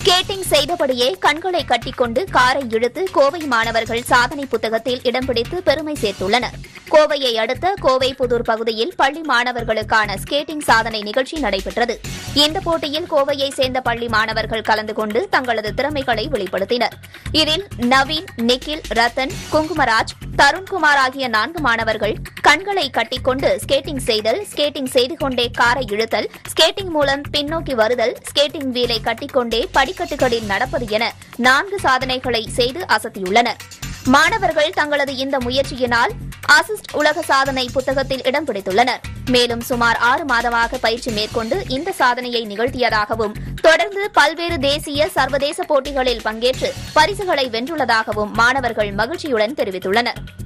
skating செய்தபடியே கண்களை கட்டிக்கொண்டு காரை இழுத்து கோவை மாணவர்கள் சாதனை புத்தகத்தில் இடம் பிடித்து பெருமை சேர்த்துள்ளனர் கோவையை அடுத்த கோவை புதூர் பகுதியில் பள்ளி மாணவர்களுக்கான ஸ்கேட்டிங் சாதனை நிகழ்ச்சி நடைபெற்றது இந்த போட்டியில் கோவையை சேர்ந்த பள்ளி மாணவர்கள் கலந்து கொண்டு தங்களது திறமைகளை வெளிப்படுத்தினர் இதில் நவீன் நிக்கில் ரத்தன் குங்குமராஜ் தருண்குமார் ஆகிய நான்கு மாணவர்கள் கண்களை கட்டிக்கொண்டு ஸ்கேட்டிங் செய்தல் ஸ்கேட்டிங் செய்து கொண்டே காரை இழுத்தல் ஸ்கேட்டிங் மூலம் பின்னோக்கி வருதல் ஸ்கேட்டிங் வீலை கட்டிக்கொண்டே படிக்கட்டுகளில் நடப்பது என நான்கு சாதனைகளை செய்து அசத்தியுள்ளனர் மாணவர்கள் தங்களது இந்த முயற்சியினால் அசிஸ்ட் உலக சாதனை புத்தகத்தில் இடம் பிடித்துள்ளனர் மேலும் சுமார் ஆறு மாதமாக பயிற்சி மேற்கொண்டு இந்த சாதனையை நிகழ்த்தியதாகவும் தொடர்ந்து பல்வேறு தேசிய சர்வதேச போட்டிகளில் பங்கேற்று பரிசுகளை வென்றுள்ளதாகவும் மாணவர்கள் மகிழ்ச்சியுடன் தெரிவித்துள்ளனர்